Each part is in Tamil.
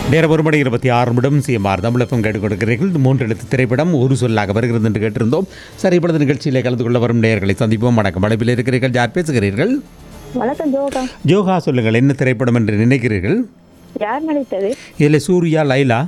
நேரம் ஒரு மணி இருபத்தி ஆறு நிமிடம் சிஎம்ஆர் தமிழகம் கேட்டுக் கொடுக்கிறீர்கள் இது மூன்று எழுத்து திரைப்படம் ஒரு சொல்லாக வருகிறது என்று கேட்டிருந்தோம் சரி இப்பொழுது நிகழ்ச்சியிலே கலந்து கொள்ள வரும் நேயர்களை சந்திப்போம் வணக்கம் அழைப்பில் இருக்கிறீர்கள் யார் பேசுகிறீர்கள் வணக்கம் ஜோகா ஜோகா சொல்லுங்கள் என்ன திரைப்படம் என்று நினைக்கிறீர்கள் யார் நடித்தது இதில் சூர்யா லைலா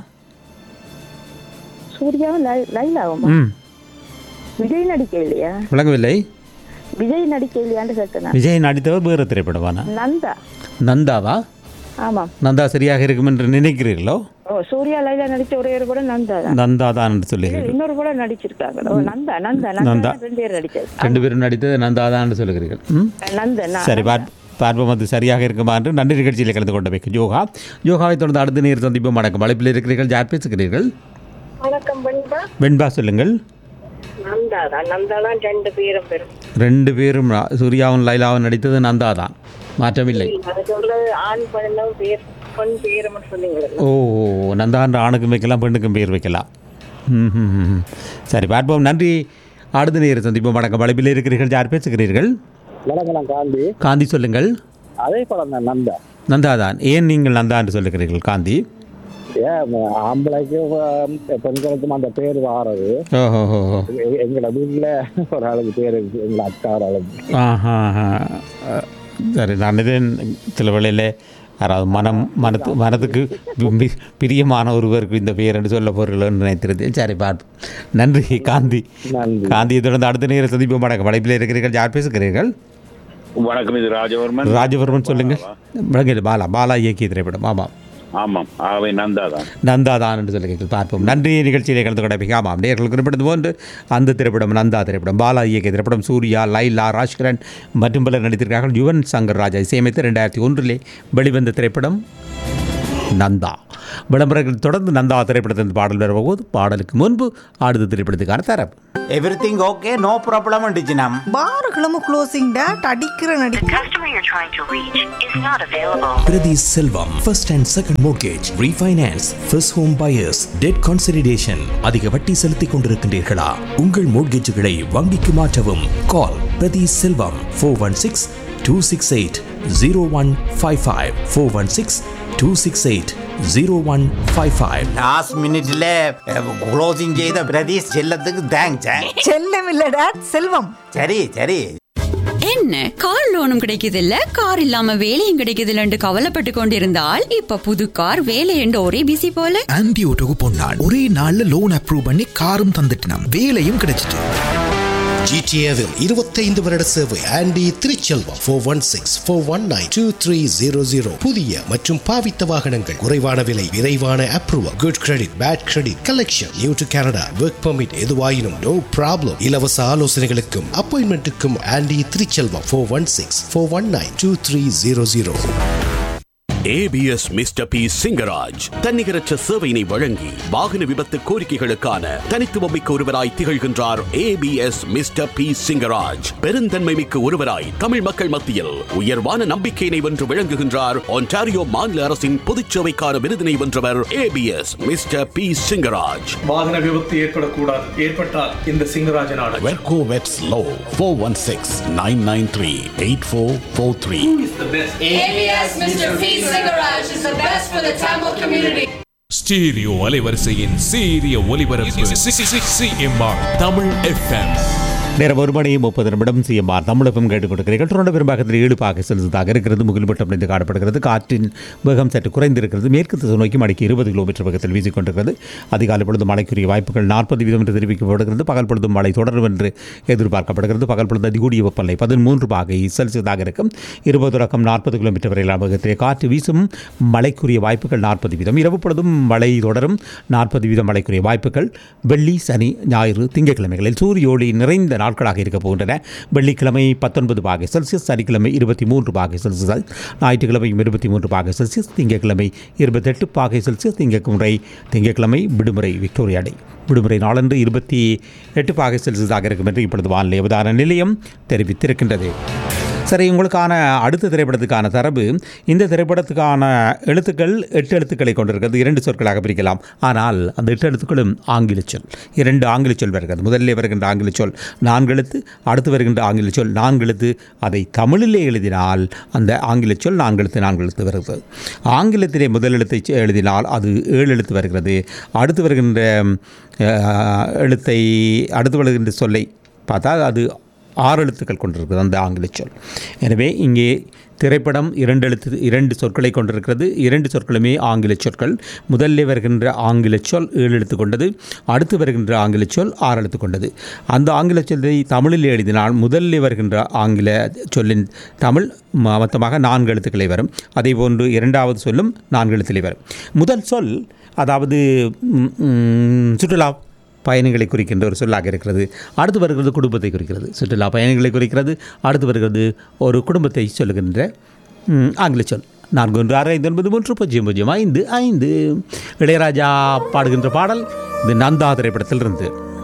சூர்யாவும் லை- லைலாவுமா ம் விஜய் நடிக்க இல்லையா விளங்கவில்லை விஜய் நடிக்க இல்லையான்னு கேட்டேன் விஜய் நடித்தவர் வேறு திரைப்படமானா நந்தா நந்தாவா ஆமாம் நந்தா சரியாக இருக்கும் என்று நினைக்கிறீர்களோ ஓ சூர்யா லைலா நடிச்ச ஒரே ஒரு கூட நந்தா தான் நந்தா தான் என்று சொல்லுகிறீர்கள் இன்னொரு கூட நடிச்சிருக்காங்க ஓ நந்தா நந்தா நந்தா நந்தா. ரெண்டு பேர் நடிச்சது ரெண்டு பேரும் நடித்தது நந்தா தான் என்று சொல்லுகிறீர்கள் ம் நந்தன் சரி பார் பார்ப்போம் அது சரியாக இருக்குமா என்று நன்றி நிகழ்ச்சியில் கலந்து கொண்ட வைக்க யோகா யோகாவை தொடர்ந்து அடுத்த நேர் சந்திப்போம் வணக்கம் அழைப்பில் இருக்கிறீர்கள் யார் பேசுகிறீர்கள் வணக்கம் பண்பா வெண்பா சொல்லுங்கள் நந்தா தான் நந்தா தான் ரெண்டு பேரும் பெரும் ரெண்டு பேரும் நா- சூர்யாவும் லைலாவும் நடித்தது நந்தா தான் மாற்றமில்லை அது சொல்றது ஆண் பெண்ணும் பேர் பெண் பேரும் சொன்னீங்க ஓ நந்தான்ற ஆணுக்கும் வைக்கலாம் பெண்ணுக்கும் பேர் வைக்கலாம் ம், ம், ம், ம். சரி பார்ப்போம் நன்றி அடுத்த நேர் சந்திப்போம் வணக்கம் அழைப்பில் இருக்கிறீர்கள் யார் பேசுகிறீர்கள் வணக்கம் காந்தி காந்தி சொல்லுங்கள் அதே படம் தான் நந்தா நந்தா தான் ஏன் நீங்கள் நந்தா என்று சொல்லுகிறீர்கள் காந்தி ஏன் ஆம்பளைக்கும் ஆம், பெண்களுக்கும் அந்த பேர் வாரது ஓஹோ ஹோ ஹோ எ- எங்களோட வீட்டில் ஒரு ஆளுக்கு பேர் இருக்கு எங்களை அக்கா ஒரு ஆளுக்கு ஆஹா ஆஹா. அஹ், சரி நான் இதே சில வேளையில் யாராவது மனம் மனத்து மனதுக்கு பி- பிரியமான ஒருவருக்கு இந்த பேர் என்று சொல்ல போகிறீர்கள்னு நினைத்திருந்தேன் சரி பார்ப்போம் நன்றி காந்தி நன்றி காந்தியை தொடர்ந்து அடுத்த நேரம் சந்திப்போம் வணக்கம் வலைப்பில் இருக்கிறீர்கள் யார் பேசுகிறீர்கள் வணக்கம் இது ராஜவர்மன் ராஜவர்மன் சொல்லுங்கள் வணக்கம் பாலா பாலா இயக்கிய திரைப்படம் ஆமாம் ஆமாம் ஆகவே நந்தா தான் நந்தா தான் என்று சொல்லுங்கள் பார்ப்போம் நன்றி நிகழ்ச்சியிலே கலந்து கொண்ட ஆமாம் நேர்கள் குறிப்பிட்டது போன்று அந்த திரைப்படம் நந்தா திரைப்படம் பாலா இயக்கிய திரைப்படம் சூர்யா லைலா ராஜ்கிரண் மற்றும் பலர் நடித்திருக்கிறார்கள் யுவன் சங்கர் ராஜா இசையமைத்து ரெண்டாயிரத்தி ஒன்றிலே வெளிவந்த திரைப்படம் நந்தா விளம்பரங்கள் தொடர்ந்து நந்தா திரைப்படத்தின் பாடல் வரும்போது பாடலுக்கு முன்பு அடுத்த திரைப்படத்துக்கான தரப்பு எவ்ரிதிங் ஓகே நோ ப்ராப்ளம் அண்டிச்சினம் பாருகளும் க்ளோசிங் டேட் அடிக்கிற நடி The customer you're trying to reach is not available. Priti Selvam, first and second mortgage, refinance, first home buyers, debt consolidation. அதிக வட்டி செலுத்திக் கொண்டிருக்கின்றீர்களா உங்கள் மோட்கேஜுகளை வங்கிக்கு மாற்றவும் call Prathi Selvam four one six two six eight zero one five five four one six two six eight zero one five five last மினிட்ல க்ளோசிங் செய்த பிரதீஷ் செல்லத்துக்கு தேங்க்ஸ் செல்லம் இல்ல டேட் செல்வம் சரி சரி என்ன கார் லோனும் கிடைக்குதில்ல கார் இல்லாம வேலையும் கிடைக்குதில்லன்னு கவலைப்பட்டு கொண்டிருந்தால் இப்ப புது கார் வேலை என்று ஒரே பிசி போல ஆன்டி ஓட்டோக்கு பொன்னாள் ஒரே நாள்ல லோன் அப்ரூவ் பண்ணி காரும் தந்துட்டினான் வேலையும் கிடைச்சிட்டு ஜிடிஏவில் இருபத்தைந்து வருட சேவை Andy Thiruchelvam four one six four one nine two three zero zero புதிய மற்றும் பாவித்த வாகனங்கள் குறைவான விலை விரைவான approval good credit bad credit collection new to Canada work permit எதுவாயினும் நோ ப்ராப்ளம் இலவச ஆலோசனைகளுக்கும் அப்பாயின்மெண்ட்டுக்கும் Andy Thiruchelvam four one six four one nine two three zero zero ABS mister P Singaraj தன்னிகரற்ற சேவையினை வழங்கி வாகன விபத்து கோரிக்கைகளுக்கான தனித்துவமிக்க ஒருவராய் திகழ்கின்றார் ஏபிஎஸ் மிஸ்டர் பி சிங்கராஜ் பெருந்தன்மை மிக்க ஒருவராய் தமிழ் மக்கள் மத்தியில் உயர்வான நம்பிக்கையினை வென்று விளங்குகின்றார் ஒன்டாரியோ மாநில அரசின் பொதுச்சேவைக்கான விருதினை வென்றவர் ஏபிஎஸ் மிஸ்டர் பி சிங்கராஜ் வாகன விபத்து ஏற்படக்கூடாது ஏற்பட்டால் இந்த சிங்கராஜன் ஆடல் வெர்கோ வெட்ஸ் லோ four one six nine nine three eight four four three ABS Mr. P. Cigarage is the best for the Tamil community. Stereo அலைவரிசையின் சீரிய ஒலிபரப்பு சிஎம்ஆர் தமிழ் எஃப்எம் நேரம் ஒரு மணி முப்பது நிமிடம் சிஎம்ஆர் தமிழகம் கேட்டுக் கொடுக்கிறீர்கள் தொடர்ந்து பெரும்பாகத்தில் ஏழு பாக செலுத்ததாக இருக்கிறது முகில் மட்டம் இணைந்து காணப்படுகிறது காற்றின் வேகம் சற்று குறைந்திருக்கிறது மேற்கு திசை நோக்கி மணிக்கு இருபது கிலோமீட்டர் வேகத்தில் வீசிக்கொண்டிருக்கிறது அதிகாலை பொழுது மழைக்குரிய வாய்ப்புகள் நாற்பது வீதம் என்று தெரிவிக்கப்படுகிறது பகல் பொழுதும் மழை தொடரும் என்று எதிர்பார்க்கப்படுகிறது பகல் பொழுது அதிகூடிய வெப்பநிலை பதிமூன்று பாகை செல்சியஸாக இருக்கும் இருபது ரகம் நாற்பது கிலோமீட்டர் வரையிலான வேகத்திலே காற்று வீசும் மழைக்குரிய வாய்ப்புகள் நாற்பது வீதம் இரவு பொழுதும் மழை தொடரும் நாற்பது வீதம் மழைக்குரிய வாய்ப்புகள் வெள்ளி சனி ஞாயிறு திங்கட்கிழமைகளில் சூரிய ஒளி நிறைந்த நாட்களாக இருக்க போகின்றன வெள்ளிக்கிழமை பத்தொன்பது பாகை செல்சியஸ் சனிக்கிழமை இருபத்தி மூன்று பாகை செல்சியஸ் ஞாயிற்றுக்கிழமையும் இருபத்தி மூன்று பாகை செல்சியஸ் திங்கட்கிழமை இருபத்தெட்டு பாகை செல்சியஸ் திங்கட்கிழமை திங்கட்கிழமை விடுமுறை விக்டோரியா டே விடுமுறை நாளன்று இருபத்தி எட்டு பாகை செல்சியஸாக இருக்கும் என்று இப்பொழுது வானிலை அவதான நிலையம் தெரிவித்திருக்கின்றது சரி உங்களுக்கான அடுத்த திரைப்படத்துக்கான தரவு இந்த திரைப்படத்துக்கான எழுத்துக்கள் எட்டு எழுத்துக்களை கொண்டிருக்கிறது இரண்டு சொற்களாக பிரிக்கலாம் ஆனால் அந்த எட்டு எழுத்துக்களும் ஆங்கில சொல் இரண்டு ஆங்கில சொல் வருகிறது முதலில் வருகின்ற ஆங்கில சொல் நான்கு எழுத்து அடுத்து வருகின்ற ஆங்கில சொல் நான்கு எழுத்து அதை தமிழிலே எழுதினால் அந்த ஆங்கில சொல் நான்கு எழுத்து நான்கு எழுத்து வருகிறது ஆங்கிலத்திலே முதல் எழுத்தை செ- எழுதினால் அது ஏழு எழுத்து வருகிறது அடுத்து வருகின்ற அஹ், எழுத்தை அடுத்து வருகின்ற சொல்லை பார்த்தால் அது ஆறு எழுத்துக்கள் கொண்டிருக்கிறது அந்த ஆங்கில சொல் எனவே இங்கே திரைப்படம் இரண்டு எழுத்து இரண்டு சொற்களை கொண்டிருக்கிறது இரண்டு சொற்களுமே ஆங்கில சொற்கள் முதல்ல வருகின்ற ஆங்கில சொல் ஏழு எழுத்து கொண்டது அடுத்து வருகின்ற ஆங்கில சொல் ஆறு எழுத்து கொண்டது அந்த ஆங்கில சொல்லை தமிழில் எழுதினால் முதல்ல வருகின்ற ஆங்கில சொல்லின் தமிழ் ம- மொத்தமாக நான்கு எழுத்துக்களை வரும் அதே போன்று இரண்டாவது சொல்லும் நான்கு எழுத்திலே வரும் முதல் சொல் அதாவது ம், ம், சுற்றுலா பயணிகளை குறிக்கின்ற ஒரு சொல்லாக இருக்கிறது அடுத்து வருகிறது குடும்பத்தை குறிக்கிறது சுற்றுலா பயணிகளை குறிக்கிறது அடுத்து வருகிறது ஒரு குடும்பத்தை சொல்லுகின்ற ம், ஆங்கில சொல் நான்கு ஒன்று ஆறு ஐந்து ஒன்பது மூன்று பூஜ்ஜியம் பூஜ்ஜியம் ஐந்து ஐந்து இளையராஜா பாடுகின்ற பாடல் இது நந்தா திரைப்படத்தில் இருந்து